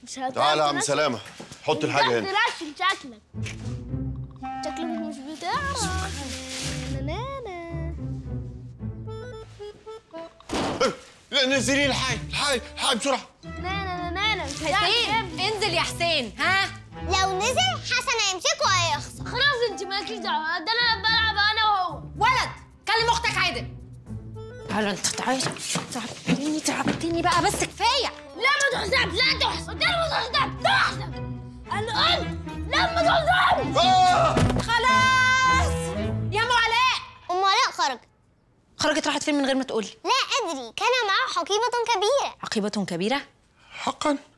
مش هتعرف تعالى يا عم ترشم. سلامه حط الحاجه هنا ترشم شكلك شكلك مش بتعرف نانا نزلي الحاج الحاج الحاج بسرعه نانا نانا مش هتعرف حسين انزل يا حسين ها لو نزل حسن هيمسكه وهيخسر خلاص انت مالكيش دعوه ده انا بلعب انا وهو ولد كلم اختك عادل تعالى انت تعالى تعبتني تعبتني بقى بس كفايه لا ما تحسب لا تحسب قلت له ما تحسب تحسب انا قلت لا ما تحسب آه! خلاص يا ام علاء ام علاء خرجت خرجت راحت فين من غير ما تقولي لا ادري كان معه حقيبة كبيرة عقيبة كبيرة حقا